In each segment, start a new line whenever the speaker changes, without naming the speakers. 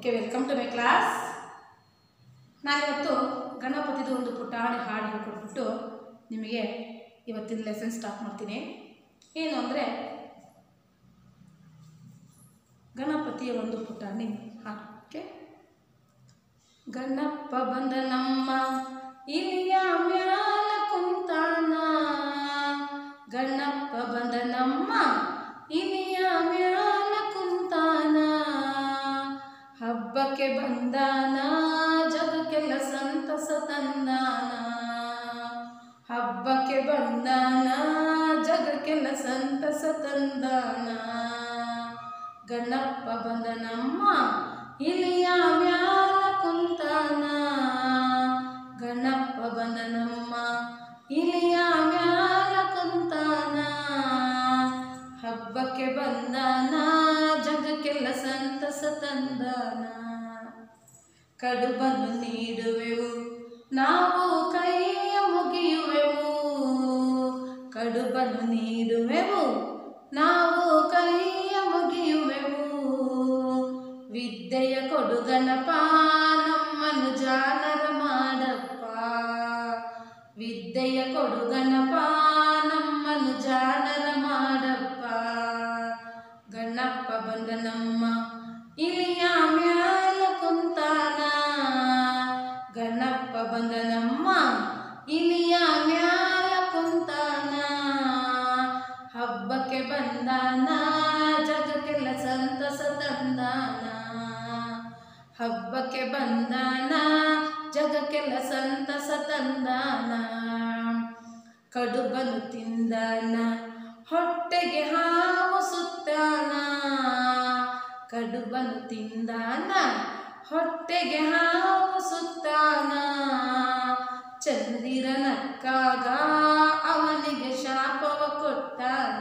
Okay welcome to my class ನಾನಿವತ್ತು ಗಣಪತಿದು ಒಂದು ಪುಟಾಣಿ ಹಾಡು ಹೇಳ್ಕೊಟ್ಬಿಟ್ಟು ನಿಮಗೆ ಇವತ್ತಿನ ಲೆಸನ್ ಸ್ಟಾರ್ಟ್ ಮಾಡ್ತೀನಿ ಏನು ಅಂದರೆ ಗಣಪತಿಯ ಒಂದು ಪುಟಾಣಿ ಹಾಡು ಓಕೆ ಗಣಪ ಬಂದ ನಮ್ಮ ಇಲಿಯ ಮ್ಯಾಲ ಕುಂತಾನ ಗಣಪ ಬಂದ ನಮ್ಮ ಇಲಿಯ ಮ್ಯಾಲ ಕುಂತಾನ ಹಬ್ಬಕ್ಕೆ ಬಂದಾನ ಜಗಕ್ಕೆಲ್ಲ ಸಂತಸ ತಂದಾನ ಹಬ್ಬಕ್ಕೆ ಬಂದಾನ ಜಗಕ್ಕೆಲ್ಲ ಸಂತಸ ತಂದಾನ ಗಣಪ ಬಂದ ನಮ್ಮ ಇಲಿಯ ಮ್ಯಾಲ ಕುಂತಾನ ಗಣಪ ಬಂದ ನಮ್ಮ ಇಲಿಯ ಮ್ಯಾಲ ಕುಂತಾನ ಹಬ್ಬಕ್ಕೆ ಬಂದಾನ ಜಗಕ್ಕೆಲ್ಲ ಸಂತಸ ತಂದಾನ ಕಡುಬನ್ನು ನೀಡುವೆವು ನಾವು ಕೈಯ ಮುಗಿಯುವೆವು ಕಡುಬನ್ನು ನೀಡುವೆವು ನಾವು ಕೈಯ ಮುಗಿಯುವೆವು ವಿದ್ಯೆಯ ಕೊಡು ಗಣಪ ನಮ್ಮನ್ನು ಜಾನರ ಮಾಡಪ್ಪ ವಿದ್ಯೆಯ ಕೊಡು ಗಣಪ ನಮ್ಮನ್ನು ಜಾನರ ಮಾಡಪ್ಪ ಗಣಪ ಬಂದ ನಮ್ಮ ಇಲಿಯ ಮ್ಯಾಲ ಕುಂತಾನ ಗಣಪ ಬಂದ ನಮ್ಮ ಇಲಿಯ ಮ್ಯಾಲ ಕುಂತಾನ ಹಬ್ಬಕ್ಕೆ ಬಂದಾನ ಜಗಕ್ಕೆಲ್ಲ ಸಂತಸ ತಂದಾನ ಹಬ್ಬಕ್ಕೆ ಬಂದಾನ ಜಗಕ್ಕೆಲ್ಲ ಸಂತಸ ತಂದಾನ ಕಡುಬನು ತಿಂದಾನ ಹೊಟ್ಟೆಗೆ ಹಾವು ಸುತ್ತಾನ ಕಡುಬನು ತಿಂದಾನ ಹೊಟ್ಟೆಗೆ ಹಾವು ಸುತ್ತಾನ ಚಂದಿರನಕ್ಕಾಗ ಅವನಿಗೆ ಶಾಪವ ಕೊಟ್ಟಾನ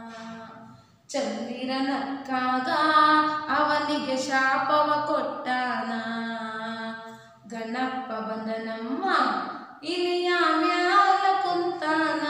ಚಂದಿರನಕ್ಕಾಗ ಅವನಿಗೆ ಶಾಪವ ಕೊಟ್ಟಾನ ಗಣಪ ಬಂದ ನಮ್ಮ ಇಲಿಯ ಮ್ಯಾಲ ಕುಂತಾನ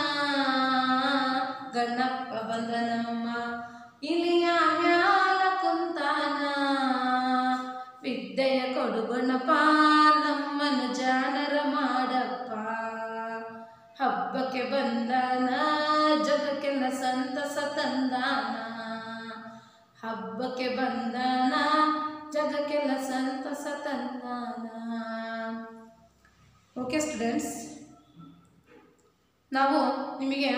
ಗಣಪ ಬಂದ ನಮ್ಮ ಇಲಿಯ ಮ್ಯಾಲ ಕುಂತಾನ ವಿದ್ಯೆಯ ಕೊಡು ಗಣಪ ನಮ್ಮನ್ನು ಜಾನರ ಮಾಡಪ್ಪ ಹಬ್ಬಕ್ಕೆ ಬಂದಾನ ಜಗಕ್ಕೆಲ್ಲ ಸಂತಸ ತಂದಾನ ಹಬ್ಬಕ್ಕೆ ಬಂದಾನ ಜಗಕ್ಕೆಲ್ಲ ಸಂತಸ ತಂದಾನ ಓಕೆ ಸ್ಟೂಡೆಂಟ್ಸ್ ನಾವು ನಿಮಗೆ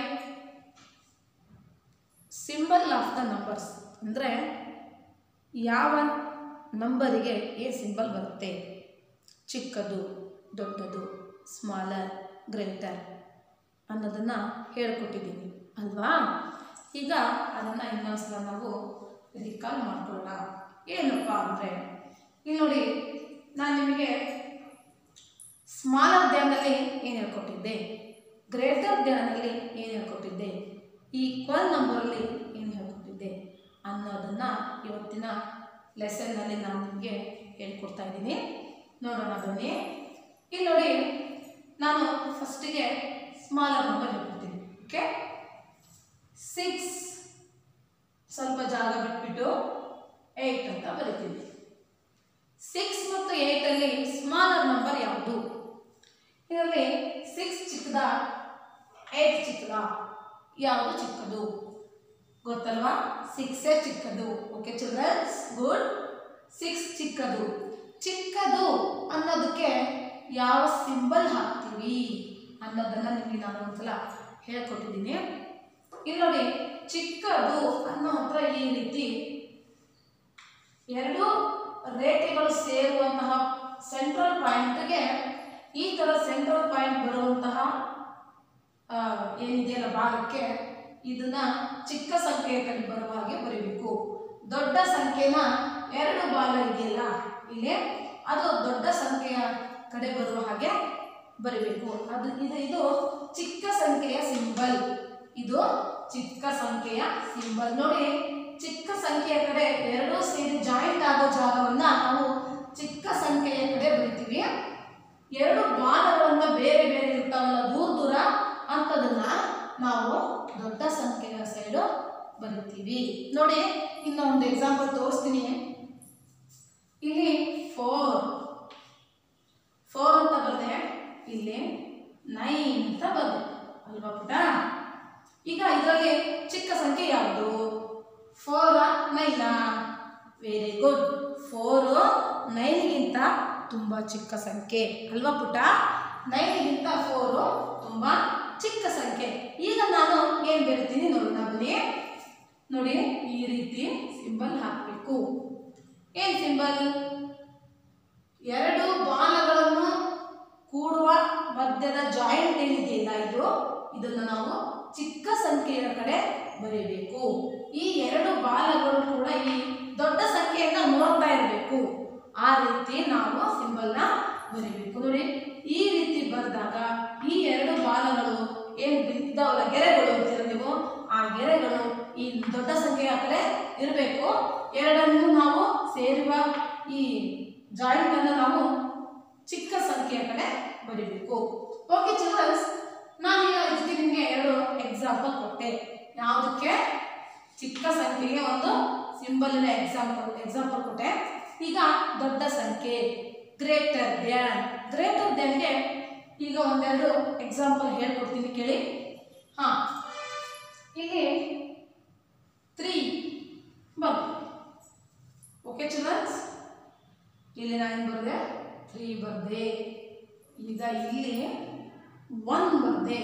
ಸಿಂಬಲ್ ಆಫ್ ದ ನಂಬರ್ಸ್ ಅಂದರೆ ಯಾವ ನಂಬರಿಗೆ ಏ ಸಿಂಬಲ್ ಬರುತ್ತೆ ಚಿಕ್ಕದು ದೊಡ್ಡದು ಸ್ಮಾಲರ್ ಗ್ರೇಟರ್ ಅನ್ನೋದನ್ನು ಹೇಳ್ಕೊಟ್ಟಿದ್ದೀನಿ ಅಲ್ವಾ ಈಗ ಅದನ್ನು ಇನ್ನೊಂದ್ಸಲ ನಾವು ರಿಕಾಲ್ ಮಾಡ್ಕೊಳ್ಳೋಣ ಏನಪ್ಪ ಅಂದರೆ ಇಲ್ಲಿ ನೋಡಿ ನಾನು ನಿಮಗೆ ಸ್ಮಾಲರ್ ಧ್ಯಾನದಲ್ಲಿ ಏನು ಹೇಳ್ಕೊಟ್ಟಿದ್ದೆ ಗ್ರೇಟರ್ ಧ್ಯಾನದಲ್ಲಿ ಏನು ಹೇಳ್ಕೊಟ್ಟಿದ್ದೆ ಈಕ್ವಲ್ ನಂಬರಲ್ಲಿ ಏನು ಹೇಳ್ಕೊಟ್ಟಿದ್ದೆ ಅನ್ನೋದನ್ನು ಇವತ್ತಿನ ಲೆಸನ್ನಲ್ಲಿ ನಾನು ನಿಮಗೆ ಹೇಳ್ಕೊಡ್ತಾ ಇದ್ದೀನಿ ನೋಡೋಣ ಬನ್ನಿ ಇಲ್ಲಿ ನೋಡಿ ನಾನು ಫಸ್ಟಿಗೆ ಸ್ಮಾಲರ್ ನಂಬರ್ ಹೇಳ್ಕೊಡ್ತೀನಿ ಓಕೆ ಸಿಕ್ಸ್ ಸ್ವಲ್ಪ ಜಾಗ ಬಿಟ್ಬಿಟ್ಟು ಏಯ್ಟ್ ಅಂತ ಬರಿತೀನಿ ಸಿಕ್ಸ್ ಮತ್ತು ಏಯ್ಟಲ್ಲಿ ಸ್ಮಾಲರ್ ನಂಬರ್ ಯಾವುದು ಇದರಲ್ಲಿ ಸಿಕ್ಸ್ ಚಿಕ್ಕದ ಏಯ್ಟ್ ಚಿಕ್ಕದ ಯಾವುದು ಚಿಕ್ಕದು ಗೊತ್ತಲ್ವಾ ಸಿಕ್ಸೇ ಚಿಕ್ಕದು ಓಕೆ ಚಿಲ್ಡ್ರನ್ಸ್ ಗುಡ್ ಸಿಕ್ಸ್ ಚಿಕ್ಕದು ಚಿಕ್ಕದು ಅನ್ನೋದಕ್ಕೆ ಯಾವ ಸಿಂಬಲ್ ಹಾಕ್ತೀವಿ ಅನ್ನೋದನ್ನು ನಿಮಗೆ ನಾನು ಒಂದ್ಸಲ ಹೇಳ್ಕೊಟ್ಟಿದ್ದೀನಿ ಇಲ್ಲಿ ನೋಡಿ ಚಿಕ್ಕದು ಅನ್ನೋ ಹತ್ರ ಈ ರೀತಿ ಎರಡು ರೇಖೆಗಳು ಸೇರುವಂತಹ ಸೆಂಟ್ರಲ್ ಪಾಯಿಂಟ್ಗೆ ಈ ಥರ ಸೆಂಟ್ರಲ್ ಪಾಯಿಂಟ್ ಬರುವಂತಹ ಆ, ಏನಿದೆಯಲ್ಲ ಭಾಗಕ್ಕೆ ಇದನ್ನ ಚಿಕ್ಕ ಸಂಖ್ಯೆಯ ಕಡೆ ಬರುವ ಹಾಗೆ ಬರೀಬೇಕು ದೊಡ್ಡ ಸಂಖ್ಯೆನ ಎರಡು ಬಾಲ ಇದೆಯಲ್ಲ ಇಲ್ಲಿ ಅದು ದೊಡ್ಡ ಸಂಖ್ಯೆಯ ಕಡೆ ಬರುವ ಹಾಗೆ ಬರಿಬೇಕು ಅದು ಇದು ಇದು ಚಿಕ್ಕ ಸಂಖ್ಯೆಯ ಸಿಂಬಲ್ ಇದು ಚಿಕ್ಕ ಸಂಖ್ಯೆಯ ಸಿಂಬಲ್ ನೋಡಿ ಚಿಕ್ಕ ಸಂಖ್ಯೆಯ ಕಡೆ ಎರಡೂ ಸೇರಿ ಜಾಯಿಂಟ್ ಆಗೋ ಜಾಗವನ್ನ ನಾವು ಚಿಕ್ಕ ಸಂಖ್ಯೆಯ ಕಡೆ ಬರಿತೀವಿ ಎರಡು ಬಾಲಗಳನ್ನ ಬೇರೆ ಬೇರೆ ಇರ್ತಾವಲ್ಲ ದೂರ ದೂರ ಅಂಥದನ್ನ ನಾವು ದೊಡ್ಡ ಸಂಖ್ಯೆಯ ಸೈಡು ಬರಿತೀವಿ ನೋಡಿ ಇನ್ನೊಂದು ಎಕ್ಸಾಂಪಲ್ ತೋರಿಸ್ತೀನಿ ಇಲ್ಲಿ ಫೋರ್ ಫೋರ್ ಅಂತ ಬರದೆ ಇಲ್ಲಿ ನೈನ್ ಅಂತ ಬರದೆ ಅಲ್ವಾ ಪುಟ ಈಗ ಇದರಲ್ಲಿ ಚಿಕ್ಕ ಸಂಖ್ಯೆ ಯಾವುದು ಫೋರ ನೈನಾ ವೆರಿ ಗುಡ್ ಫೋರು ನೈನ್ಗಿಂತ ತುಂಬ ಚಿಕ್ಕ ಸಂಖ್ಯೆ ಅಲ್ವಾ ಪುಟ ನೈನ್ಗಿಂತ ಫೋರು ತುಂಬ ಚಿಕ್ಕ ಸಂಖ್ಯೆ ಈಗ ನಾನು ಏನು ಬರೀತೀನಿ ನೋಡೋಣ ಬನ್ನಿ ನೋಡಿ ಈ ರೀತಿ ಸಿಂಬಲ್ ಹಾಕಬೇಕು ಏನು ಸಿಂಬಲ್ ಎರಡು ಬಾಲಗಳನ್ನು ಕೂಡುವ ಮಧ್ಯದ ಜಾಯಿಂಟ್ ಏನಿದೆಯಲ್ಲ ಇದು ಇದನ್ನ ನಾವು ಚಿಕ್ಕ ಸಂಖ್ಯೆಯ ಕಡೆ ಬರೀಬೇಕು ಈ ಎರಡು ಬಾಲಗಳು ಕೂಡ ಈ ದೊಡ್ಡ ಸಂಖ್ಯೆಯನ್ನ ನೋಡ್ತಾ ಇರಬೇಕು ಆ ರೀತಿ ನಾವು ಸಿಂಬಲ್ನ ಬರೀಬೇಕು ನೋಡಿ ಈ ರೀತಿ ಬರೆದಾಗ ಈ ಎರಡು ಬಾಲಗಳು ಏನು ಇದ್ದಾವಲ್ಲ ಗೆರೆಗಳು ಅಂತೀರ ನೀವು ಆ ಗೆರೆಗಳು ಈ ದೊಡ್ಡ ಸಂಖ್ಯೆಯ ಕಡೆ ಇರಬೇಕು ಎರಡನ್ನೂ ನಾವು ಸೇರುವ ಈ ಜಾಯಿಂಟ್ ಅನ್ನು ನಾವು ಚಿಕ್ಕ ಸಂಖ್ಯೆಯ ಕಡೆ ಬರೀಬೇಕು ಓಕೆ ಚಿಲ್ಡ್ರನ್ಸ್ ನಾನೀಗ ಇದಕ್ಕೆ ನಿಮಗೆ ಎರಡು ಎಕ್ಸಾಂಪಲ್ ಕೊಟ್ಟೆ ಯಾವುದಕ್ಕೆ ಚಿಕ್ಕ ಸಂಖ್ಯೆಗೆ ಒಂದು ಸಿಂಬಲಿನ ಎಕ್ಸಾಂಪಲ್ ಎಕ್ಸಾಂಪಲ್ ಕೊಟ್ಟೆ ಈಗ ದೊಡ್ಡ ಸಂಖ್ಯೆ ಗ್ರೇಟರ್ ದ್ಯಾನ್ ಗ್ರೇಟರ್ ದ್ಯಾನ್ಗೆ ಈಗ ಒಂದೆರಡು ಎಕ್ಸಾಂಪಲ್ ಹೇಳ್ಕೊಡ್ತೀನಿ ಕೇಳಿ ಹಾ ಇಲ್ಲಿ ತ್ರೀ ಬರ್ ಓಕೆ ಚಿಲ್ಡ್ರನ್ಸ್ ಇಲ್ಲಿ ನಾನು ಬರೆದೆ ತ್ರೀ ಬರ್ದೆ ಈಗ ಇಲ್ಲಿ ಒನ್ ಬರ್ದೆ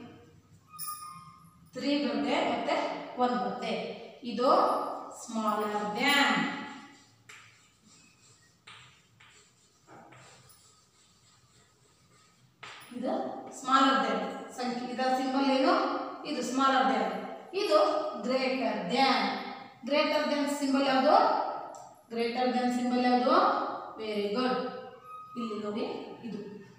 ತ್ರೀ ಬರ್ದೆ ಮತ್ತೆ ಒನ್ ಬರ್ದೆ ಇದು ಸ್ಮಾಲರ್ ದ್ಯಾನ್ ಇದು ಸ್ಮಾಲರ್ ದ್ಯಾನ್ ಸಂಖ್ಯೆ ಇದರ ಸಿಂಬಲ್ ಏನು ಇದು ಸ್ಮಾಲರ್ ದ್ಯಾನ್ ಇದು greater than greater than symbol ಯಾವುದು ಗ್ರೇಟರ್ ದ್ಯಾನ್ ಸಿಂಬಲ್ ಯಾವುದು ವೆರಿ ಗುಡ್ ಇಲ್ಲಿ ನೋಡಿ ಇದು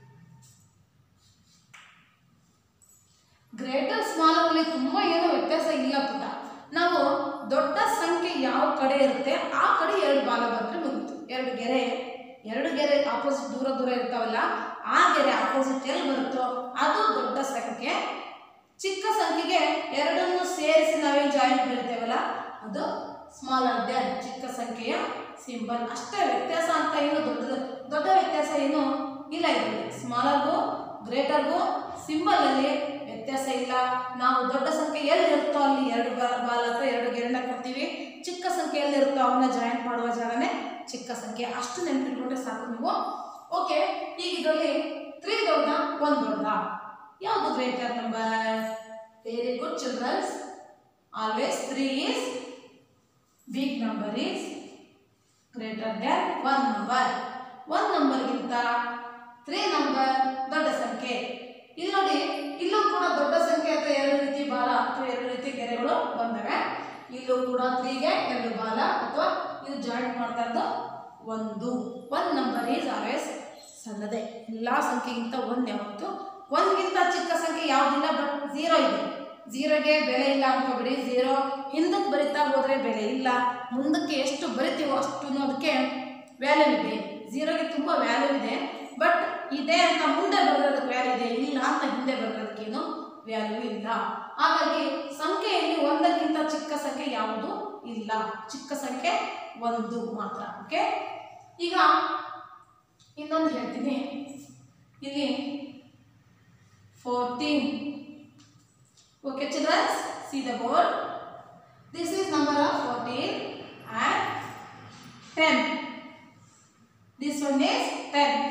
ಗ್ರೇಟರ್ ಸ್ಮಾಲರ್ ಅಲ್ಲಿ ತುಂಬಾ ಏನೋ ವ್ಯತ್ಯಾಸ ಇಲ್ಲ ಪುಟ ನಾವು ದೊಡ್ಡ ಸಂಖ್ಯೆ ಯಾವ ಕಡೆ ಇರುತ್ತೆ ಆ ಕಡೆ ಎರಡು ಬಾಲ ಬಂದ್ರೆ ಮುಗಿತು ಎರಡು ಗೆರೆ ಎರಡು ಗೆರೆ ಆಪೋಸಿಟ್ ದೂರ ದೂರ ಇರ್ತಾವಲ್ಲ ಆ ಗೆರೆ ಆಪೋಸಿಟ್ ಎಲ್ಲಿ ಬರುತ್ತೋ ಅದು ದೊಡ್ಡ ಸಂಖ್ಯೆ ಚಿಕ್ಕ ಸಂಖ್ಯೆಗೆ ಎರಡನ್ನು ಸೇರಿಸಿ ನಾವೇನು ಜಾಯಿಂಟ್ ಬೀಳ್ತೇವಲ್ಲ ಅದು ಸ್ಮಾಲರ್ ದ್ಯಾನ್ ಚಿಕ್ಕ ಸಂಖ್ಯೆಯ ಸಿಂಬಲ್ ಅಷ್ಟೇ ವ್ಯತ್ಯಾಸ ಅಂತ ಏನು ದೊಡ್ಡ ದೊಡ್ಡ ವ್ಯತ್ಯಾಸ ಏನು ಇಲ್ಲ ಇದರಲ್ಲಿ ಸ್ಮಾಲರ್ಗೂ ಗ್ರೇಟರ್ಗೂ ಸಿಂಬಲ್ ಅಲ್ಲಿ ವ್ಯತ್ಯಾಸ ಇಲ್ಲ ನಾವು ದೊಡ್ಡ ಸಂಖ್ಯೆ ಎಲ್ಲಿ ಇರುತ್ತೋ ಅಲ್ಲಿ ಎರಡು ಬಾ- ಬಾಲ ಅಥವಾ ಎರಡು ಗೆರೆನ ಕೊಡ್ತೀವಿ ಚಿಕ್ಕ ಸಂಖ್ಯೆ ಎಲ್ಲಿ ಇರುತ್ತೋ ಅವನ್ನ ಜಾಯಿಂಟ್ ಮಾಡುವ ಜಾಗನೇ ಚಿಕ್ಕ ಸಂಖ್ಯೆ ಅಷ್ಟು ನೆನಪಿಟ್ಕೊಂಡ್ರೆ ಸಾಕು ನೀವು ಓಕೆ ಈಗ ಇದರಲ್ಲಿ ತ್ರೀ ದೊಡ್ಡ ಒಂದು ದೊಡ್ಡ ಯಾವುದು greater number very good childrens always three is big number is greater than one number one ನಂಬರ್ಗಿಂತ ತ್ರೀ ನಂಬರ್ ದೊಡ್ಡ ಸಂಖ್ಯೆ ಇಲ್ಲಿ ನೋಡಿ ಇಲ್ಲೂ ಕೂಡ ದೊಡ್ಡ ಸಂಖ್ಯೆ ಅಥವಾ ಎರಡು ರೀತಿ ಬಾಲ ಅಥವಾ ಎರಡು ರೀತಿ ಗೆರೆಗಳು ಬಂದವೆ ಇಲ್ಲೂ ಕೂಡ ತ್ರೀಗೆ ಎರಡು ಬಾಲ ಅಥವಾ ಇದು ಜಾಯಿಂಟ್ ಮಾಡ್ತಾ ಇರೋದು ಒಂದು ಒನ್ ನಂಬರ್ ಈಸ್ ಆಲ್ವೇಸ್ ಸಣ್ಣದೇ ಎಲ್ಲ ಸಂಖ್ಯೆಗಿಂತ ಒಂದು ಯಾವತ್ತು ಒಂದ್ಗಿಂತ ಚಿಕ್ಕ ಸಂಖ್ಯೆ ಯಾವುದಿಲ್ಲ ಬಟ್ ಝೀರೋ ಇದೆ ಝೀರೋಗೆ ಬೆಲೆ ಇಲ್ಲ ಅನ್ಕೋಬೇಡಿ ಝೀರೋ ಹಿಂದಕ್ಕೆ ಬರಿತಾ ಹೋದರೆ ಬೆಲೆ ಇಲ್ಲ ಮುಂದಕ್ಕೆ ಎಷ್ಟು ಬರಿತೀವೋ ಅಷ್ಟು ಅದಕ್ಕೆ ವ್ಯಾಲ್ಯೂ ಇದೆ ಝೀರೋಗೆ ತುಂಬ ವ್ಯಾಲ್ಯೂ ಇದೆ ಬಟ್ ಇದೆ ಅಂತ ಮುಂದೆ ಬರೋದಕ್ಕೆ ವ್ಯಾಲ್ಯೂ ಇದೆ ಇಲ್ಲ ಅಂತ ಹಿಂದೆ ಬರೋದಕ್ಕೇನು ವ್ಯಾಲ್ಯೂ ಇಲ್ಲ ಹಾಗಾಗಿ ಸಂಖ್ಯೆಯಲ್ಲಿ ಒಂದಕ್ಕಿಂತ ಚಿಕ್ಕ ಸಂಖ್ಯೆ ಯಾವುದು ಇಲ್ಲ ಚಿಕ್ಕ ಸಂಖ್ಯೆ ಒಂದು ಮಾತ್ರ ಓಕೆ ಈಗ ಇನ್ನೊಂದು ಹೇಳ್ತೀನಿ ಇಲ್ಲಿ fourteen Okay, children, see the board. This is number of 14 and 10. This one is 10.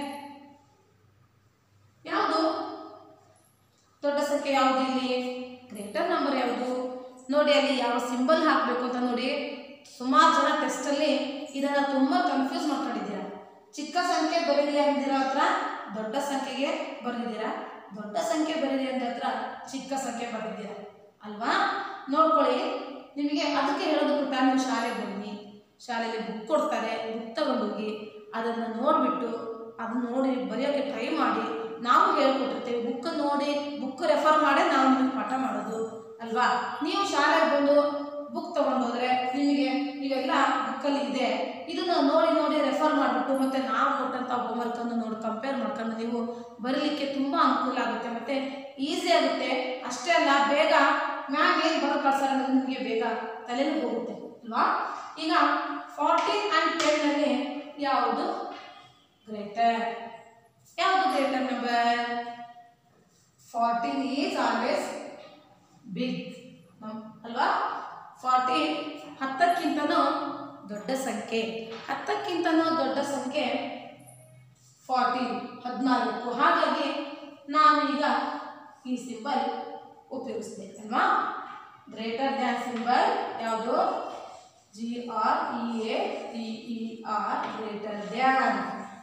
ಯಾವುದು ದೊಡ್ಡ ಸಂಖ್ಯೆ ಯಾವುದು ಇಲ್ಲಿ ಗ್ರೇಟರ್ ನಂಬರ್ ಯಾವುದು ನೋಡಿ ಅಲ್ಲಿ ಯಾವ ಸಿಂಬಲ್ ಹಾಕಬೇಕು ಅಂತ ನೋಡಿ ಸುಮಾರು ಜನ ಟೆಸ್ಟಲ್ಲಿ ಇದನ್ನು ತುಂಬ ಕನ್ಫ್ಯೂಸ್ ಮಾಡ್ಕೊಂಡಿದ್ದೀರಾ ಚಿಕ್ಕ ಸಂಖ್ಯೆ ಬರೀರಿ ಅಂದಿರೋ ಹತ್ರ ದೊಡ್ಡ ಸಂಖ್ಯೆಗೆ ಬರೆದಿದ್ದೀರಾ ದೊಡ್ಡ ಸಂಖ್ಯೆ ಬರೀರಿ ಅಂದ ಹತ್ರ ಚಿಕ್ಕ ಸಂಖ್ಯೆ ಬರೆದಿದ್ದೀರಾ ಅಲ್ವಾ ನೋಡ್ಕೊಳ್ಳಿ ನಿಮಗೆ ಅದಕ್ಕೆ ಹೇಳೋದು ಪುಟ್ಟ ನೀವು ಶಾಲೆಗೆ ಬನ್ನಿ ಶಾಲೆಯಲ್ಲಿ ಬುಕ್ ಕೊಡ್ತಾರೆ ಬುಕ್ ತಗೊಂಡೋಗಿ ಅದನ್ನು ನೋಡಿಬಿಟ್ಟು ಅದನ್ನ ನೋಡಿ ಬರೆಯೋಕ್ಕೆ ಟ್ರೈ ಮಾಡಿ ನಾವು ಹೇಳ್ಕೊಟ್ಟಿರ್ತೇವೆ ಬುಕ್ ನೋಡಿ ಬುಕ್ ರೆಫರ್ ಮಾಡೇ ನಾವು ನಿಮಗೆ ಪಾಠ ಮಾಡೋದು ಅಲ್ವಾ ನೀವು ಶಾಲೆಗೆ ಬಂದು ಬುಕ್ ತಗೊಂಡೋದ್ರೆ ನಿಮಗೆ ಇವೆಲ್ಲ ಬುಕ್ಕಲ್ಲಿ ಇದೆ ಇದನ್ನು ನೋಡಿ ನೋಡಿ ರೆಫರ್ ಮಾಡಿಬಿಟ್ಟು ಮತ್ತೆ ನಾವು ಕೊಟ್ಟಂಥ ಹೋಮ್ವರ್ಕನ್ನು ನೋಡಿ ಕಂಪೇರ್ ಮಾಡ್ಕೊಂಡು ನೀವು ಬರಲಿಕ್ಕೆ ತುಂಬ ಅನುಕೂಲ ಆಗುತ್ತೆ ಮತ್ತು ಈಸಿ ಆಗುತ್ತೆ ಅಷ್ಟೇ ಅಲ್ಲ ಬೇಗ ಮ್ಯಾಮ್ ಏನು ಬರೋ ಕಳ್ಸೋಣ ನಿಮಗೆ ಬೇಗ ತಲೆನೂ ಹೋಗುತ್ತೆ ಅಲ್ವಾ ಈಗ ಫಾರ್ಟೀನ್ ಆ್ಯಂಡ್ ಟೆನ್ನಲ್ಲಿ ಯಾವುದು ಗ್ರೇಟರ್ ಯಾವುದು greater number fourteen is always big ಅಲ್ವಾ ಫಾರ್ಟೀನ್ ಹತ್ತಕ್ಕಿಂತನೂ ದೊಡ್ಡ ಸಂಖ್ಯೆ ಹತ್ತಕ್ಕಿಂತನೂ ದೊಡ್ಡ ಸಂಖ್ಯೆ ಫಾರ್ಟೀನ್ ಹದಿನಾಲ್ಕು ಹಾಗಾಗಿ ನಾನು ಈಗ ಈ ಸಿಂಬಲ್ ಉಪಯೋಗಿಸ್ಬೇಕು ಅಲ್ವಾ ಗ್ರೇಟರ್ ದ್ಯಾನ್ ಸಿಂಬಲ್ ಯಾವುದು G R E A T E R greater than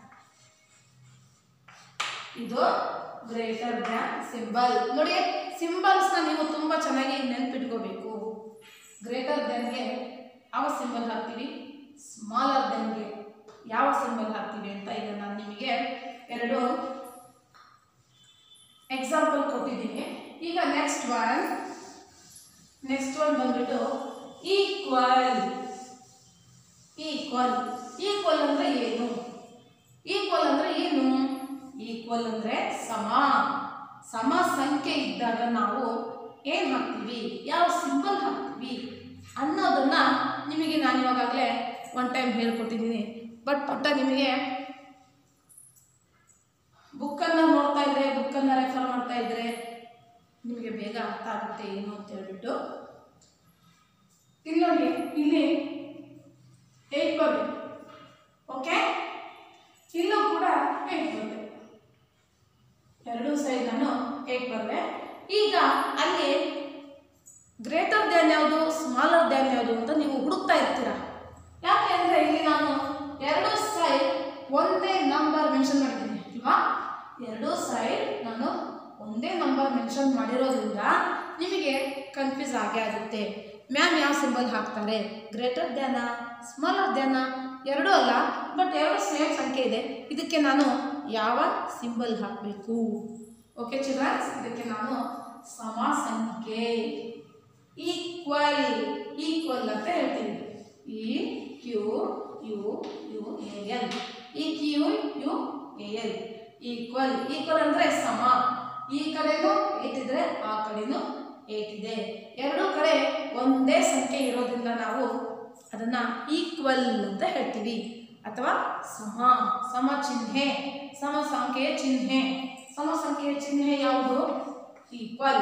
ಇದು ಗ್ರೇಟರ್ ದ್ಯಾನ್ ಸಿಂಬಲ್ ನೋಡಿ ಸಿಂಬಲ್ಸ್ನ ನೀವು ತುಂಬ ಚೆನ್ನಾಗಿ ನೆನ್ಪಿಟ್ಕೋಬೇಕು ಗ್ರೇಟರ್ ದ್ಯಾನ್ಗೆ ಯಾವ ಸಿಂಬಲ್ ಹಾಕ್ತೀವಿ ಸ್ಮಾಲರ್ ದ್ಯಾನ್ಗೆ ಯಾವ ಸಿಂಬಲ್ ಹಾಕ್ತೀವಿ ಅಂತ ಈಗ ನಾನು ನಿಮಗೆ ಎರಡು ಎಕ್ಸಾಂಪಲ್ ಕೊಟ್ಟಿದ್ದೀನಿ ಈಗ ನೆಕ್ಸ್ಟ್ ಒನ್ ನೆಕ್ಸ್ಟ್ ಒನ್ ಬಂದ್ಬಿಟ್ಟು ಈಕ್ವಲ್ ಈಕ್ವಲ್ ಈಕ್ವಲ್ ಅಂದರೆ ಏನು ಈಕ್ವಲ್ ಅಂದರೆ ಏನು ಈಕ್ವಲ್ ಅಂದರೆ ಸಮ ಸಮ ಸಂಖ್ಯೆ ಇದ್ದಾಗ ನಾವು ಏನು ಹಾಕ್ತೀವಿ ಯಾವ ಸಿಂಬಲ್ ಹಾಕ್ತೀವಿ ಅನ್ನೋದನ್ನ ನಿಮಗೆ ನಾನು ಇವಾಗಲೇ ಒನ್ ಟೈಮ್ ಹೇಳ್ಕೊಟ್ಟಿದ್ದೀನಿ ಬಟ್ ಪುಟ್ಟ ನಿಮಗೆ ಬುಕ್ಕನ್ನು ನೋಡ್ತಾ ಇದ್ರೆ ಬುಕ್ಕನ್ನು ರೆಫರ್ ಮಾಡ್ತಾ ಇದ್ರೆ ನಿಮಗೆ ಬೇಗ ಅರ್ಥ ಆಗುತ್ತೆ ಏನು ಅಂತ ಹೇಳ್ಬಿಟ್ಟು ಇಲ್ಲಿ ನೋಡಿ ಇಲ್ಲಿ ಏಟ್ ಬರಬೇಕು ಓಕೆ ಇಲ್ಲೂ ಕೂಡ ಏಟ್ ಬರಬೇಕು ಎರಡೂ ಸೈಡ್ ನಾನು ಏಟ್ ಬರದೆ ಈಗ ಅಲ್ಲಿ ಗ್ರೇಟರ್ ದ್ಯಾನ್ ಯಾವುದು ಸ್ಮಾಲರ್ ದ್ಯಾನ್ ಯಾವುದು ಅಂತ ನೀವು ಹುಡುಕ್ತಾ ಇರ್ತೀರಾ ಯಾಕೆ ಅಂದರೆ ಇಲ್ಲಿ ನಾನು ಎರಡು ಸೈಡ್ ಒಂದೇ ನಂಬರ್ ಮೆನ್ಷನ್ ಮಾಡಿದ್ದೀನಿ ಅಲ್ವಾ ಎರಡೂ ಸೈಡ್ ನಾನು ಒಂದೇ ನಂಬರ್ ಮೆನ್ಷನ್ ಮಾಡಿರೋದ್ರಿಂದ ನಿಮಗೆ ಕನ್ಫ್ಯೂಸ್ ಆಗೇ ಆಗುತ್ತೆ ಮ್ಯಾಮ್ ಯಾವ ಸಿಂಬಲ್ ಹಾಕ್ತಾರೆ ಗ್ರೇಟರ್ ದ್ಯಾನ ಸ್ಮಾಲರ್ ದ್ಯಾನ ಎರಡೂ ಅಲ್ಲ ಬಟ್ ಎರಡು ಸೇಮ್ ಸಂಖ್ಯೆ ಇದೆ ಇದಕ್ಕೆ ನಾನು ಯಾವ ಸಿಂಬಲ್ ಹಾಕಬೇಕು ಓಕೆ ಚಿಲ್ಡ್ರನ್ಸ್ ಇದಕ್ಕೆ ನಾನು ಸಮ ಸಂಖ್ಯೆ ಈಕ್ವಲ್ ಈಕ್ವಲ್ ಅಂತ ಹೇಳ್ತೀವಿ E Q U U A L E Q U A L equal equal ಅಂದರೆ ಸಮ ಈ ಕಡೆನೂ ಏಟಿದ್ರೆ ಆ ಕಡೆನೂ ಏಟಿದೆ ಎರಡೂ ಕಡೆ ಒಂದೇ ಸಂಖ್ಯೆ ಇರೋದ್ರಿಂದ ನಾವು ಅದನ್ನ ಈಕ್ವಲ್ ಅಂತ ಹೇಳ್ತೀವಿ ಅಥವಾ ಸಮ ಸಮ ಚಿಹ್ನೆ ಸಮ ಸಂಖ್ಯೆಯ ಚಿಹ್ನೆ ಸಮ ಸಂಖ್ಯೆಯ ಚಿಹ್ನೆ ಯಾವುದು ಈಕ್ವಲ್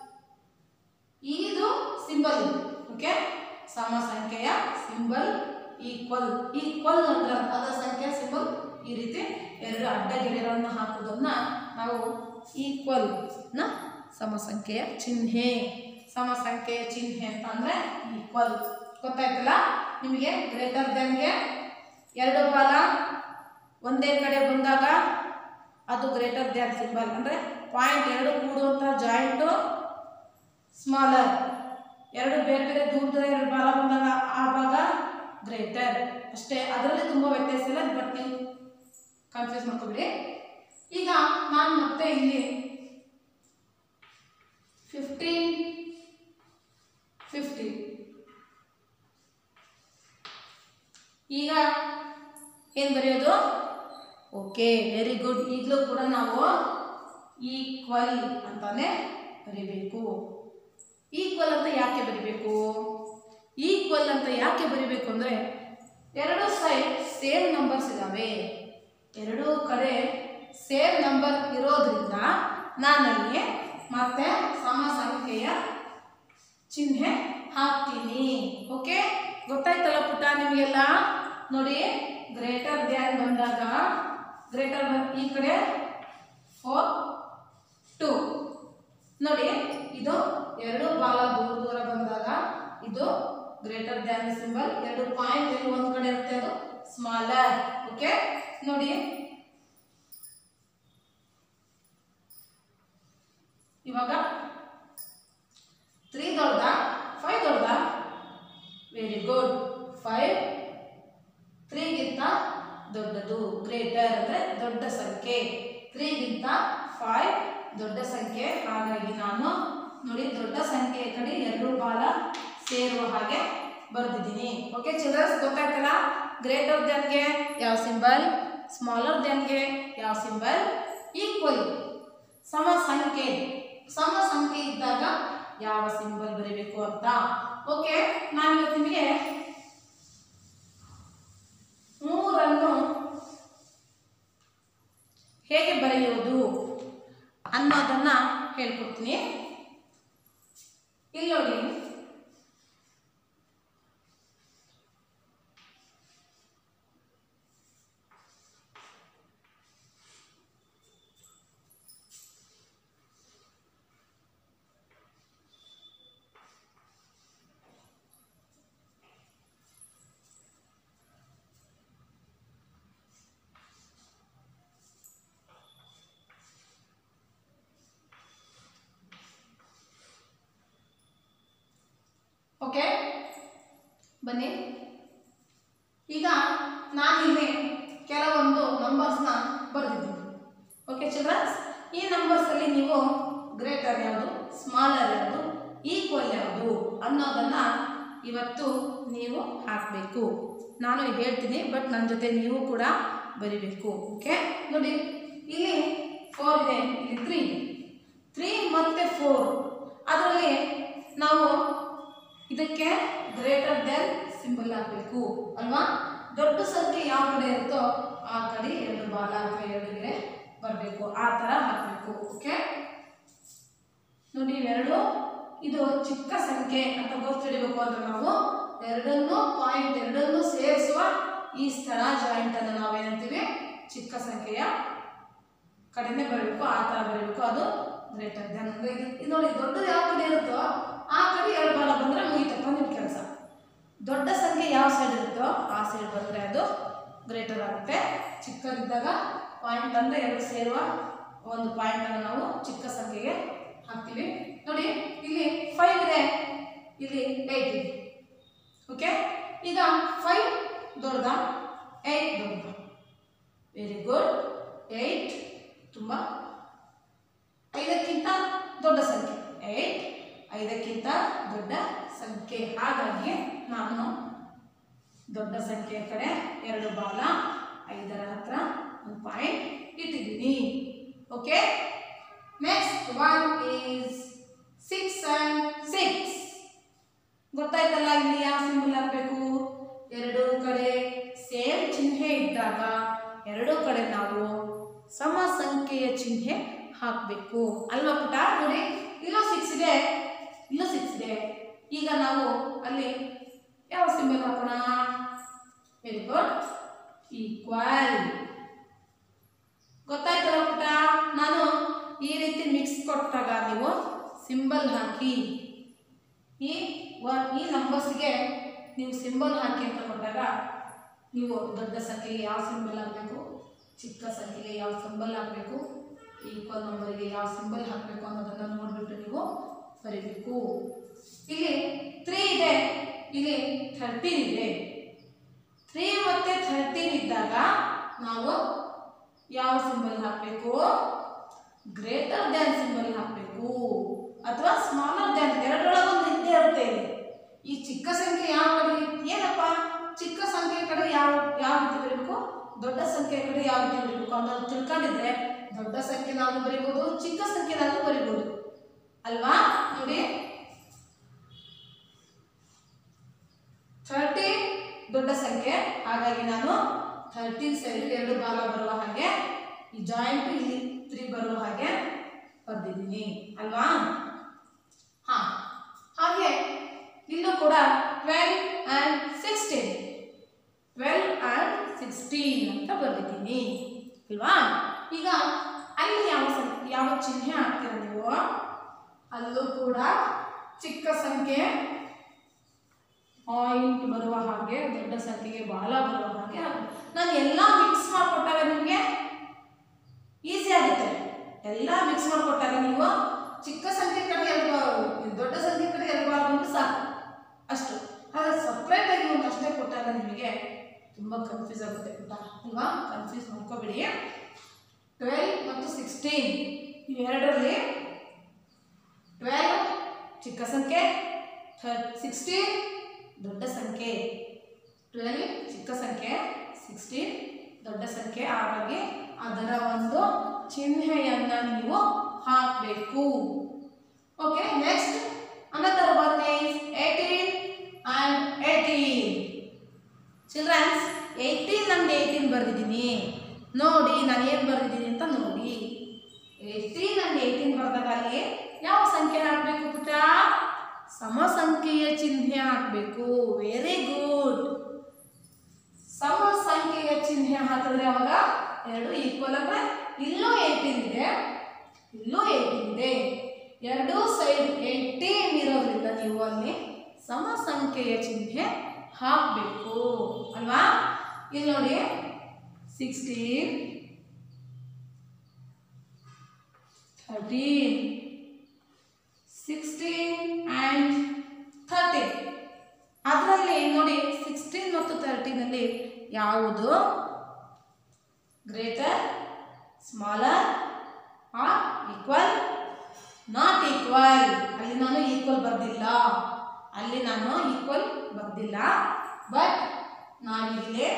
ಇದು ಸಿಂಬಲ್ ಓಕೆ ಸಮ ಸಂಖ್ಯೆಯ ಸಿಂಬಲ್ ಈಕ್ವಲ್ ಈಕ್ವಲ್ ಅಂದ್ರೆ ಅದರ ಸಂಖ್ಯೆಯ ಸಿಂಬಲ್ ಈ ರೀತಿ ಎರಡು ಅಡ್ಡಗೆರೆಗಳನ್ನು ಹಾಕುವುದನ್ನ ನಾವು ಈಕ್ವಲ್ ನ ಸಮ ಸಂಖ್ಯೆಯ ಚಿಹ್ನೆ ಸಮ ಸಂಖ್ಯೆಯ ಚಿಹ್ನೆ ಅಂತ ಅಂದ್ರೆ ಈಕ್ವಲ್ ಗೊತ್ತಾಯ್ತಲ್ಲ ನಿಮಗೆ ಗ್ರೇಟರ್ ದೆನ್ಗೆ ಎರಡು ಬಾಲ ಒಂದೇ ಕಡೆ ಬಂದಾಗ ಅದು ಗ್ರೇಟರ್ ದ್ಯಾನ್ ಸಿಂಬಲ್ ಅಂದರೆ ಪಾಯಿಂಟ್ ಎರಡು ಕೂಡುವಂಥ ಜಾಯಿಂಟು ಸ್ಮಾಲರ್ ಎರಡು ಬೇರೆ ಬೇರೆ ದೂರ ದೂರ ಎರಡು ಬಾಲ ಬಂದಾಗ ಆ ಭಾಗ ಗ್ರೇಟರ್ ಅಷ್ಟೇ ಅದರಲ್ಲಿ ತುಂಬ ವ್ಯತ್ಯಾಸ ಇಲ್ಲ ಬಟ್ ನೀವು ಕನ್ಫ್ಯೂಸ್ ಮಾಡ್ಕೊಬಿಡಿ ಈಗ ನಾನು ಮತ್ತೆ ಇಲ್ಲಿ ಫಿಫ್ಟೀನ್ ಫಿಫ್ಟೀನ್ ಈಗ ಏನು ಬರೆಯೋದು ಓಕೆ ವೆರಿ ಗುಡ್ ಈಗಲೂ ಕೂಡ ನಾವು ಈಕ್ವಲ್ ಅಂತಾನೆ ಬರಿಬೇಕು ಈಕ್ವಲ್ ಅಂತ ಯಾಕೆ ಬರಿಬೇಕು ಈಕ್ವಲ್ ಅಂತ ಯಾಕೆ ಬರಿಬೇಕು ಅಂದರೆ ಎರಡು ಸೈಡ್ ಸೇಮ್ ನಂಬರ್ಸ್ ಇದ್ದಾವೆ ಎರಡೂ ಕಡೆ ಸೇಮ್ ನಂಬರ್ ಇರೋದ್ರಿಂದ ನಾನಲ್ಲಿ ಮತ್ತೆ ಸಮ ಸಂಖ್ಯೆಯ ಚಿಹ್ನೆ ಹಾಕ್ತೀನಿ ಓಕೆ ಗೊತ್ತಾಯ್ತಲ್ಲ ಪುಟ್ಟ ನಿಮಗೆಲ್ಲ ನೋಡಿ ಗ್ರೇಟರ್ ದ್ಯಾನ್ ಬಂದಾಗ ಗ್ರೇಟರ್ ಈ ಕಡೆ ಫೋರ್ ಟು ನೋಡಿ ಇದು ಎರಡು ಬಾಲ ದೂರ ದೂರ ಬಂದಾಗ ಇದು ಗ್ರೇಟರ್ ದ್ಯಾನ್ ಸಿಂಬಲ್ ಎರಡು ಪಾಯಿಂಟ್ ಎಲ್ಲಿ ಒಂದು ಕಡೆ ಇರುತ್ತೆ ಅದು ಸ್ಮಾಲರ್ ಓಕೆ ನೋಡಿ ಇವಾಗ ತ್ರೀ ದೊಡ್ಡ ಫೈವ್ ದೊಡ್ಡ ವೆರಿ ಗುಡ್ ಫೈವ್ ತ್ರೀಗಿಂತ ದೊಡ್ಡದು ಗ್ರೇಟರ್ ಅಂದರೆ ದೊಡ್ಡ ಸಂಖ್ಯೆ ತ್ರೀಗಿಂತ ಫೈವ್ ದೊಡ್ಡ ಸಂಖ್ಯೆ ಹಾಗಾಗಿ ನಾನು ನೋಡಿ ದೊಡ್ಡ ಸಂಖ್ಯೆಯ ಕಡೆ ಎರಡು ಬಾಲ ಸೇರುವ ಹಾಗೆ ಬರೆದಿದ್ದೀನಿ ಓಕೆ ಚಿಲ್ಡ್ರನ್ಸ್ ಗೊತ್ತಾಯ್ತಲ್ಲ ಗ್ರೇಟರ್ ದೆನ್ಗೆ ಯಾವ ಸಿಂಬಲ್ ಸ್ಮಾಲರ್ ದೆನ್ಗೆ ಯಾವ ಸಿಂಬಲ್ ಈಕ್ವಲ್ ಸಮ ಸಂಖ್ಯೆ ಸಮ ಸಂಖ್ಯೆ ಇದ್ದಾಗ ಯಾವ ಸಿಂಬಲ್ ಬರೀಬೇಕು ಅಂತ ಓಕೆ ನಾನು ಇವತ್ತು ನಿಮಗೆ ಮೂರನ್ನು ಹೇಗೆ ಬರೆಯುವುದು ಅನ್ನೋದನ್ನ ಹೇಳ್ಕೊಡ್ತೀನಿ ಇಲ್ಲಿ ನೋಡಿ ಓಕೆ ಬನ್ನಿ ಈಗ ನಾನಿಲ್ಲಿ ಕೆಲವೊಂದು ನಂಬರ್ಸ್ನ ಬರೆದಿದ್ದೀನಿ ಓಕೆ ಚಿಲ್ಡ್ರನ್ಸ್ ಈ ನಂಬರ್ಸಲ್ಲಿ ನೀವು ಗ್ರೇಟರ್ ಯಾವುದು ಸ್ಮಾಲರ್ ಯಾವುದು ಈಕ್ವಲ್ ಯಾವುದು ಅನ್ನೋದನ್ನ ಇವತ್ತು ನೀವು ಹಾಕಬೇಕು ನಾನು ಹೇಳ್ತೀನಿ ಬಟ್ ನನ್ನ ಜೊತೆ ನೀವು ಕೂಡ ಬರಿಬೇಕು ಓಕೆ ನೋಡಿ ಇಲ್ಲಿ ಫೋರ್ ಇದೆ ಇಲ್ಲಿ ತ್ರೀ ಇದೆ ತ್ರೀ ಮತ್ತು ಫೋರ್ ಅದರಲ್ಲಿ ನಾವು ಇದಕ್ಕೆ ಗ್ರೇಟರ್ ದೆನ್ ಸಿಂಬಲ್ ಹಾಕಬೇಕು ಅಲ್ವಾ ದೊಡ್ಡ ಸಂಖ್ಯೆ ಯಾವ ಕಡೆ ಇರುತ್ತೋ ಆ ಕಡೆ ಎರಡು ಬಾಲ ಅಥವಾ ಎರಡು ಗೆರೆ ಬರಬೇಕು ಆ ಥರ ಹಾಕಬೇಕು ಓಕೆ ನೋಡಿ ಇವೆರಡು ಇದು ಚಿಕ್ಕ ಸಂಖ್ಯೆ ಅಂತ ಗೊತ್ತಿಡಬೇಕು ಅಂದ್ರೆ ನಾವು ಎರಡನ್ನೂ ಪಾಯಿಂಟ್ ಎರಡನ್ನೂ ಸೇರಿಸುವ ಈ ಸ್ಥಳ ಜಾಯಿಂಟ್ ಅನ್ನು ನಾವೇನಂತೀವಿ ಚಿಕ್ಕ ಸಂಖ್ಯೆಯ ಕಡೆನೇ ಬರಬೇಕು ಆ ಥರ ಬರಬೇಕು ಅದು ಗ್ರೇಟರ್ ದೆನ್ ಅಂದರೆ ಇದು ಇದು ನೋಡಿ ದೊಡ್ಡದು ಯಾವ ಕಡೆ ಇರುತ್ತೋ ಆ ಕಡೆ ಎರಡು ಬಾಲ ಬಂದರೆ ಮುಗಿತಪ್ಪ ನಿಮ್ಮ ಕೆಲಸ ದೊಡ್ಡ ಸಂಖ್ಯೆ ಯಾವ ಸೈಡ್ ಇರುತ್ತೋ ಆ ಸೈಡ್ ಬಂದರೆ ಅದು ಗ್ರೇಟರ್ ಆಗುತ್ತೆ ಚಿಕ್ಕದಿದ್ದಾಗ ಪಾಯಿಂಟ್ ಅಂದರೆ ಎರಡು ಸೇರುವ ಒಂದು ಪಾಯಿಂಟನ್ನು ನಾವು ಚಿಕ್ಕ ಸಂಖ್ಯೆಗೆ ಹಾಕ್ತೀವಿ ನೋಡಿ ಇಲ್ಲಿ ಫೈವ್ ಇದೆ ಇಲ್ಲಿ ಏಯ್ಟ್ ಇದೆ ಓಕೆ ಈಗ ಫೈವ್ ದೊಡ್ಡದ ಏಯ್ಟ್ ದೊಡ್ಡದ ವೆರಿ ಗುಡ್ ಏಯ್ಟ್ ತುಂಬ ಐದಕ್ಕಿಂತ ದೊಡ್ಡ ಸಂಖ್ಯೆ ಏಯ್ಟ್ ಐದಕ್ಕಿಂತ ದೊಡ್ಡ ಸಂಖ್ಯೆ ಹಾಗಾಗಿ ನಾನು ದೊಡ್ಡ ಸಂಖ್ಯೆಯ ಕಡೆ ಎರಡು ಬಾಲ ಐದರ ಹತ್ರ ಒಂದು ಪಾಯಿಂಟ್ ಇಟ್ಟಿದ್ದೀನಿ okay next one is six and six ಗೊತ್ತಾಯ್ತಲ್ಲ ಇಲ್ಲಿ ಯಾವ ಸಿಂಬಲ್ ಹಾಕಬೇಕು ಎರಡು ಕಡೆ ಸೇಮ್ ಚಿಹ್ನೆ ಇದ್ದಾಗ ಎರಡು ಕಡೆ ನಾವು ಸಮ ಸಂಖ್ಯೆಯ ಚಿಹ್ನೆ ಹಾಕಬೇಕು ಅಲ್ವಾ ಪುಟ ನೋಡಿ ಇಲ್ಲೂ ಸಿಕ್ಸ್ ಇದೆ ಇಲ್ಲೂ ಸಿಕ್ಸ್ ಇದೆ ಈಗ ನಾವು ಅಲ್ಲಿ ಯಾವ ಸಿಂಬಲ್ ಹಾಕೋಣ ವೆರಿ ಗುಡ್ ಈಕ್ವಲ್ ಗೊತ್ತಾಯ್ತಲ್ಲ ಪುಟ ನಾನು ಈ ರೀತಿ ಮಿಕ್ಸ್ ಕೊಟ್ಟಾಗ ನೀವು ಸಿಂಬಲ್ ಹಾಕಿ ಈ ಒನ್ ಈ ನಂಬರ್ಸ್ಗೆ ನೀವು ಸಿಂಬಲ್ ಹಾಕಿ ಅಂತ ಕೊಟ್ಟಾಗ ನೀವು ದೊಡ್ಡ ಸಂಖ್ಯೆಗೆ ಯಾವ ಸಿಂಬಲ್ ಹಾಕಬೇಕು ಚಿಕ್ಕ ಸಂಖ್ಯೆಗೆ ಯಾವ ಸಿಂಬಲ್ ಹಾಕಬೇಕು ಈಕ್ವಲ್ ನಂಬರಿಗೆ ಯಾವ ಸಿಂಬಲ್ ಹಾಕಬೇಕು ಅನ್ನೋದನ್ನು ನೋಡಿಬಿಟ್ಟು ನೀವು ಬರೀಬೇಕು ಇಲ್ಲಿ ತ್ರೀ ಇದೆ ಇಲ್ಲಿ ಥರ್ಟೀನ್ ಇದೆ ತ್ರೀ ಮತ್ತು ಥರ್ಟೀನ್ ಇದ್ದಾಗ ನಾವು ಯಾವ ಸಿಂಬಲ್ ಹಾಕಬೇಕು ಗ್ರೇಟರ್ ದ್ಯಾನ್ ಸಿಂಬಲ್ ಹಾಕಬೇಕು ಅಥವಾ ಸ್ಮಾಲರ್ ದ್ಯಾನ್ ಎರಡರೊಳಗೆ ಒಂದು ಇದ್ದೇ ಇರುತ್ತೆ ಇಲ್ಲಿ ಈ ಚಿಕ್ಕ ಸಂಖ್ಯೆ ಯಾವ ಕಡೆ ಏನಪ್ಪ ಚಿಕ್ಕ ಸಂಖ್ಯೆ ಕಡೆ ಯಾವ ಯಾವ ರೀತಿ ಬರೀಬೇಕು ದೊಡ್ಡ ಸಂಖ್ಯೆ ಕಡೆ ಯಾವ ರೀತಿ ಬರೀಬೇಕು ಅನ್ನೋದು ತಿಳ್ಕೊಂಡಿದ್ರೆ ದೊಡ್ಡ ಸಂಖ್ಯೆನಾದ್ರೂ ಬರೀಬೋದು ಚಿಕ್ಕ ಸಂಖ್ಯೆನಾದ್ರೂ ಬರೀಬೋದು ಅಲ್ವಾ ನೋಡಿ ಥರ್ಟಿ ದೊಡ್ಡ ಸಂಖ್ಯೆ ಹಾಗಾಗಿ ನಾನು ಥರ್ಟೀನ್ ಸೈಡ್ ಎರಡು ಬಾಲ ಬರುವ ಹಾಗೆ ಈ ಜಾಯಿಂಟ್ ಇಲ್ಲಿ ತ್ರೀ ಬರುವ ಹಾಗೆ ಬರ್ದಿದ್ದೀನಿ ಅಲ್ವಾ ಹಾ ಹಾಗೆ ಇಲ್ಲೂ ಕೂಡ twelve and sixteen twelve and sixteen ಅಂತ ಬರ್ದಿದ್ದೀನಿ ಅಲ್ವಾ ಈಗ ಅಲ್ಲಿ ಯಾವ ಸಂ ಯಾವ ಚಿಹ್ನೆ ಹಾಕ್ತೀರ ನೀವು ಅಲ್ಲೂ ಕೂಡ ಚಿಕ್ಕ ಸಂಖ್ಯೆ ಪಾಯಿಂಟ್ ಬರುವ ಹಾಗೆ ದೊಡ್ಡ ಸಂಖ್ಯೆಗೆ ಬಾಲ ಬರುವ ಹಾಗೆ ಹಾಕ್ಬೇಕು. ನಾನು ಎಲ್ಲ ಮಿಕ್ಸ್ ಮಾಡಿಕೊಟ್ಟಾಗ ನಿಮಗೆ ಈಸಿ ಆಗುತ್ತೆ ಎಲ್ಲ ಮಿಕ್ಸ್ ಮಾಡಿಕೊಟ್ಟಾಗ ನೀವು ಚಿಕ್ಕ ಸಂಖ್ಯೆ ಕಡೆ ಎಲ್ಬಾರ್ದು ದೊಡ್ಡ ಸಂಖ್ಯೆ ಕಡೆ ಎಲ್ಬಾರ್ದು ಅಂದ್ರೆ ಸಾಕು ಅಷ್ಟು ಆದರೆ ಸಪ್ರೇಟಾಗಿ ಒಂದು ಅಷ್ಟೇ ಕೊಟ್ಟಾಗ ನಿಮಗೆ ತುಂಬ ಕನ್ಫ್ಯೂಸ್ ಆಗುತ್ತೆ ಪುಟ್ಟ ಅಲ್ವಾ ಕನ್ಫ್ಯೂಸ್ ಮಾಡ್ಕೋಬೇಡಿ ಟ್ವೆಲ್ ಮತ್ತು ಸಿಕ್ಸ್ಟೀನ್ ಇವೆರಡರಲ್ಲಿ ಟ್ವೆಲ್ ಚಿಕ್ಕ ಸಂಖ್ಯೆ ಥರ್ ಸಿಕ್ಸ್ಟೀನ್ ದೊಡ್ಡ ಸಂಖ್ಯೆ ಟ್ವೆಲ್ ಚಿಕ್ಕ ಸಂಖ್ಯೆ ಸಿಕ್ಸ್ಟೀನ್ ದೊಡ್ಡ ಸಂಖ್ಯೆ ಹಾಗಾಗಿ ಅದರ ಒಂದು ಚಿಹ್ನೆಯನ್ನು ನೀವು ಹಾಕಬೇಕು okay next another one is eighteen and eighteen childrens eighteen ಅನ್ನು ಅಲ್ಲಿ ಯಾವ ಸಂಖ್ಯೆ ಹಾಕಬೇಕು ಪುಟ ಸಮ ಸಂಖ್ಯೆಯ ಚಿಹ್ನೆ ಹಾಕಬೇಕು ವೆರಿ ಗುಡ್ ಸಮ ಸಂಖ್ಯೆಯ ಚಿಹ್ನೆ ಹಾಕಿದ್ರೆ ಅವಾಗ ಎರಡು ಈಕ್ವಲ್ ಅಂದ್ರೆ ಇಲ್ಲೂ ಏಯ್ಟೀನ್ ಇದೆ ಇಲ್ಲೂ ಏಯ್ಟೀನ್ ಇದೆ ಎರಡೂ ಸೈಡ್ ಏಯ್ಟೀನ್ ಇರೋದ್ರಿಂದ ನೀವು ಅಲ್ಲಿ ಸಮ ಸಂಖ್ಯೆಯ ಚಿಹ್ನೆ ಹಾಕಬೇಕು ಅಲ್ವಾ ಇಲ್ಲಿ ನೋಡಿ sixteen thirteen sixteen and thirteen ಅದರಲ್ಲಿ ನೋಡಿ ಸಿಕ್ಸ್ಟೀನ್ ಮತ್ತು ತರ್ಟೀನಲ್ಲಿ ಯಾವುದು greater smaller or equal not equal ಅಲ್ಲಿ ನಾನು ಈಕ್ವಲ್ ಬರ್ದಿಲ್ಲ ಅಲ್ಲಿ ನಾನು ಈಕ್ವಲ್ ಬರ್ದಿಲ್ಲ ಬಟ್ ನಾನಿಲ್ಲಿ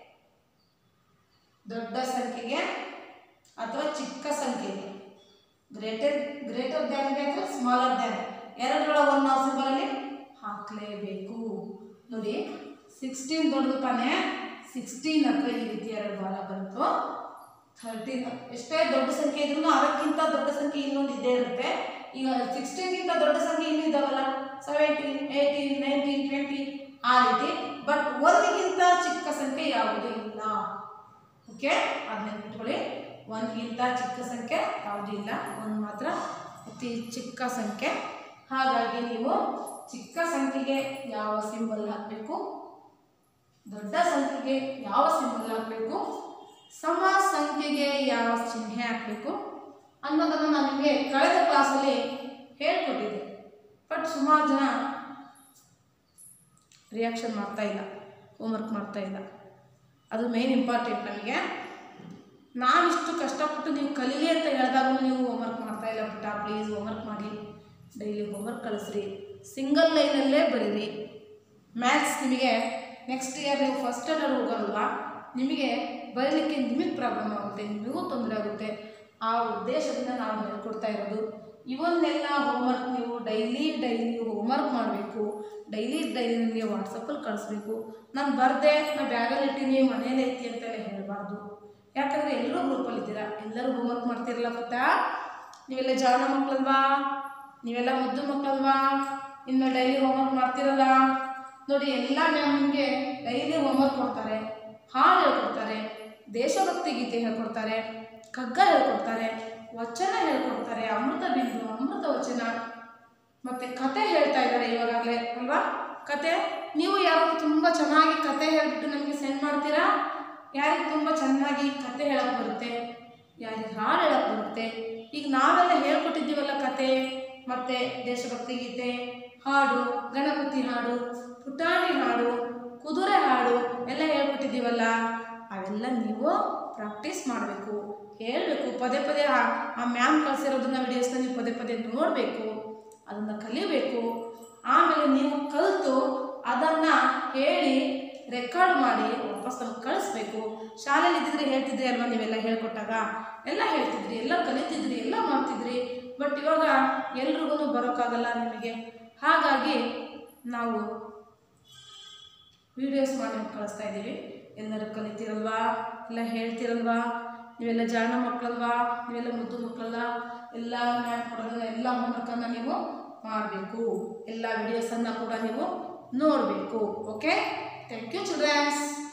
ದೊಡ್ಡ ಸಂಖ್ಯೆಗೆ ಅಥವಾ ಚಿಕ್ಕ ಸಂಖ್ಯೆಗೆ ಗ್ರೇಟರ್ ಗ್ರೇಟರ್ ದ್ಯಾನ್ಗೆ ಅಥವಾ ಸ್ಮಾಲರ್ ದ್ಯಾನ್ ಎರಡರೊಳಗೆ ಒಂದು ನಾವು ಸಿಂಬಲಲ್ಲಿ ಹಾಕಲೇಬೇಕು ನೋಡಿ ಸಿಕ್ಸ್ಟೀನ್ ದೊಡ್ಡದು ತಾನೇ ಸಿಕ್ಸ್ಟೀನ್ ಹತ್ರ ಈ ರೀತಿ ಎರಡು ಬಾಲ ಬಂತು ಥರ್ಟೀನ್ ಎಷ್ಟೇ ದೊಡ್ಡ ಸಂಖ್ಯೆ ಇದ್ರೂ ಅದಕ್ಕಿಂತ ದೊಡ್ಡ ಸಂಖ್ಯೆ ಇನ್ನೊಂದು ಇದ್ದೇ ಇರುತ್ತೆ ಈಗ ಸಿಕ್ಸ್ಟೀನ್ಗಿಂತ ದೊಡ್ಡ ಸಂಖ್ಯೆ ಇನ್ನೂ ಇದಾವಲ್ಲ ಸೆವೆಂಟೀನ್ ಏಯ್ಟೀನ್ ನೈನ್ಟೀನ್ ಟ್ವೆಂಟಿ ಆ ರೀತಿ ಬಟ್ ಒಂದಿಗಿಂತ ಚಿಕ್ಕ ಸಂಖ್ಯೆ ಯಾವುದೂ ಇಲ್ಲ ಓಕೆ ಅದನ್ನ ಇಟ್ಕೊಳ್ಳಿ ಒಂದ್ಗಿಂತ ಚಿಕ್ಕ ಸಂಖ್ಯೆ ಯಾವುದೂ ಇಲ್ಲ ಒಂದು ಮಾತ್ರ ಅತಿ ಚಿಕ್ಕ ಸಂಖ್ಯೆ ಹಾಗಾಗಿ ನೀವು ಚಿಕ್ಕ ಸಂಖ್ಯೆಗೆ ಯಾವ ಸಿಂಬಲ್ ಹಾಕಬೇಕು ದೊಡ್ಡ ಸಂಖ್ಯೆಗೆ ಯಾವ ಸಿಂಬಲ್ ಹಾಕಬೇಕು ಸಮ ಸಂಖ್ಯೆಗೆ ಯಾವ ಚಿಹ್ನೆ ಹಾಕಬೇಕು ಅನ್ನೋದನ್ನು ನಾನು ನಿಮಗೆ ಕಳೆದ ಕ್ಲಾಸಲ್ಲಿ ಹೇಳ್ಕೊಟ್ಟಿದ್ದೆ ಬಟ್ ಸುಮಾರು ಜನ ರಿಯಾಕ್ಷನ್ ಮಾಡ್ತಾ ಇಲ್ಲ ಹೋಮ್ವರ್ಕ್ ಮಾಡ್ತಾ ಇಲ್ಲ ಅದು ಮೇನ್ ಇಂಪಾರ್ಟೆಂಟ್ ನಮಗೆ ನಾನಿಷ್ಟು ಕಷ್ಟಪಟ್ಟು ನೀವು ಕಲೀಲಿ ಅಂತ ಹೇಳಿದಾಗ ನೀವು ಹೋಮ್ವರ್ಕ್ ಮಾಡ್ತಾ ಇಲ್ಲ ಪುಟ್ಟ ಪ್ಲೀಸ್ ಹೋಮ್ವರ್ಕ್ ಮಾಡಿ ಡೈಲಿ ಹೋಮ್ವರ್ಕ್ ಕಳಿಸ್ರಿ ಸಿಂಗಲ್ ಲೈನಲ್ಲೇ ಬರೀರಿ ಮ್ಯಾಥ್ಸ್ ನಿಮಗೆ ನೆಕ್ಸ್ಟ್ ಇಯರ್ ನೀವು ಫಸ್ಟ್ ಸ್ಟ್ಯಾಂಡರ್ಡ್ ಹೋಗೋಲ್ವಾ ನಿಮಗೆ ಬರೀಲಿಕ್ಕೆ ನಿಮಗೆ ಪ್ರಾಬ್ಲಮ್ ಆಗುತ್ತೆ ನಿಮಗೂ ತೊಂದರೆ ಆಗುತ್ತೆ ಆ ಉದ್ದೇಶದಿಂದ ನಾವು ಹೇಳ್ಕೊಡ್ತಾ ಇರೋದು ಇವನ್ನೆಲ್ಲ ಹೋಮ್ವರ್ಕ್ ನೀವು ಡೈಲಿ ಡೈಲಿ ಹೋಮ್ವರ್ಕ್ ಮಾಡಬೇಕು ಡೈಲಿ ಡೈಲಿ ನಿಮಗೆ ವಾಟ್ಸಪ್ಪಲ್ಲಿ ಕಳಿಸ್ಬೇಕು ನಾನು ಬರ್ದೆ ನಾ ಬ್ಯಾಗಲ್ಲಿ ಇಟ್ಟಿನಿ ಮನೇಲಿ ಐತಿ ಅಂತೆಲ್ಲ ಹೇಳಬಾರ್ದು ಯಾಕಂದರೆ ಎಲ್ಲರೂ ಗ್ರೂಪಲ್ಲಿ ಇದ್ದೀರಾ ಎಲ್ಲರೂ ಹೋಮ್ವರ್ಕ್ ಮಾಡ್ತಿರಲ್ಲ ಗೊತ್ತಾ ನೀವೆಲ್ಲ ಜಾಣ ಮಕ್ಕಳಲ್ವಾ ನೀವೆಲ್ಲ ಮುದ್ದು ಮಕ್ಕಳಲ್ವಾ ಇನ್ನು ಡೈಲಿ ಹೋಮ್ವರ್ಕ್ ಮಾಡ್ತಿರಲ್ಲ ನೋಡಿ ಎಲ್ಲ ಮ್ಯಾಮ್ ನಿಮಗೆ ಡೈಲಿ ಹೋಮ್ವರ್ಕ್ ಕೊಡ್ತಾರೆ ಹಾಡು ಹೇಳ್ಕೊಡ್ತಾರೆ ದೇಶಭಕ್ತಿ ಗೀತೆ ಹೇಳ್ಕೊಡ್ತಾರೆ ಕಗ್ಗ ಹೇಳ್ಕೊಡ್ತಾರೆ ವಚನ ಹೇಳ್ಕೊಡ್ತಾರೆ ಅಮೃತ ಬಿಂದು ಅಮೃತ ವಚನ ಮತ್ತೆ ಕತೆ ಹೇಳ್ತಾ ಇದ್ದಾರೆ ಇವಾಗಲೇ ಅಲ್ವಾ ಕತೆ ನೀವು ಯಾರು ತುಂಬ ಚೆನ್ನಾಗಿ ಕತೆ ಹೇಳ್ಬಿಟ್ಟು ನಮಗೆ ಸೆಂಡ್ ಮಾಡ್ತೀರಾ ಯಾರಿಗೆ ತುಂಬ ಚೆನ್ನಾಗಿ ಕತೆ ಹೇಳಕ್ಕೆ ಬರುತ್ತೆ ಯಾರಿಗೆ ಹಾಡು ಹೇಳಕ್ಕೆ ಬರುತ್ತೆ ಈಗ ನಾವೆಲ್ಲ ಹೇಳ್ಕೊಟ್ಟಿದ್ದೀವಲ್ಲ ಕತೆ ಮತ್ತು ದೇಶಭಕ್ತಿ ಗೀತೆ ಹಾಡು ಗಣಪತಿ ಹಾಡು ಪುಟಾಣಿ ಹಾಡು ಕುದುರೆ ಹಾಡು ಎಲ್ಲ ಹೇಳ್ಕೊಟ್ಟಿದ್ದೀವಲ್ಲ ಅವೆಲ್ಲ ನೀವು ಪ್ರಾಕ್ಟೀಸ್ ಮಾಡಬೇಕು ಹೇಳಬೇಕು ಪದೇ ಪದೇ ಆ ಆ ಮ್ಯಾಮ್ ಕಳಿಸಿರೋದನ್ನ ವಿಡಿಯೋಸ್ನ ನೀವು ಪದೇ ಪದೇ ನೋಡಬೇಕು ಅದನ್ನು ಕಲಿಬೇಕು ಆಮೇಲೆ ನೀವು ಕಲಿತು ಅದನ್ನು ಹೇಳಿ ರೆಕಾರ್ಡ್ ಮಾಡಿ ವಾಪಸ್ ನಮ್ಗೆ ಕಳಿಸ್ಬೇಕು ಶಾಲೆಯಲ್ಲಿ ಇದ್ದಿದ್ರೆ ಹೇಳ್ತಿದ್ರಿ ಅಲ್ವಾ ನೀವೆಲ್ಲ ಹೇಳ್ಕೊಟ್ಟಾಗ ಎಲ್ಲ ಹೇಳ್ತಿದ್ರಿ ಎಲ್ಲ ಕಲಿತಿದ್ರಿ ಎಲ್ಲ ಮಾಡ್ತಿದ್ರಿ ಬಟ್ ಇವಾಗ ಎಲ್ರಿಗೂ ಬರೋಕ್ಕಾಗಲ್ಲ ನಿಮಗೆ ಹಾಗಾಗಿ ನಾವು ವಿಡಿಯೋಸ್ ಮಾಡಿ ಕಳಿಸ್ತಾ ಇದ್ದೀವಿ ಎಲ್ಲರೂ ಕಲಿತಿರಲ್ವಾ ಎಲ್ಲ ಹೇಳ್ತಿರಲ್ವಾ ನೀವೆಲ್ಲ ಜಾಣ ಮಕ್ಕಳಲ್ವಾ ನೀವೆಲ್ಲ ಮುದ್ದು ಮಕ್ಕಳಲ್ಲ ಎಲ್ಲ ಮಾಡ್ಕೊಡೋದು ಎಲ್ಲ ಹೋಮ್ವರ್ಕನ್ನು ನೀವು ಮಾಡಬೇಕು ಎಲ್ಲ ವಿಡಿಯೋಸನ್ನು ಕೂಡ ನೀವು ನೋಡಬೇಕು ಓಕೆ ಥ್ಯಾಂಕ್ ಯು ಚಿಲ್ಡ್ರನ್ಸ್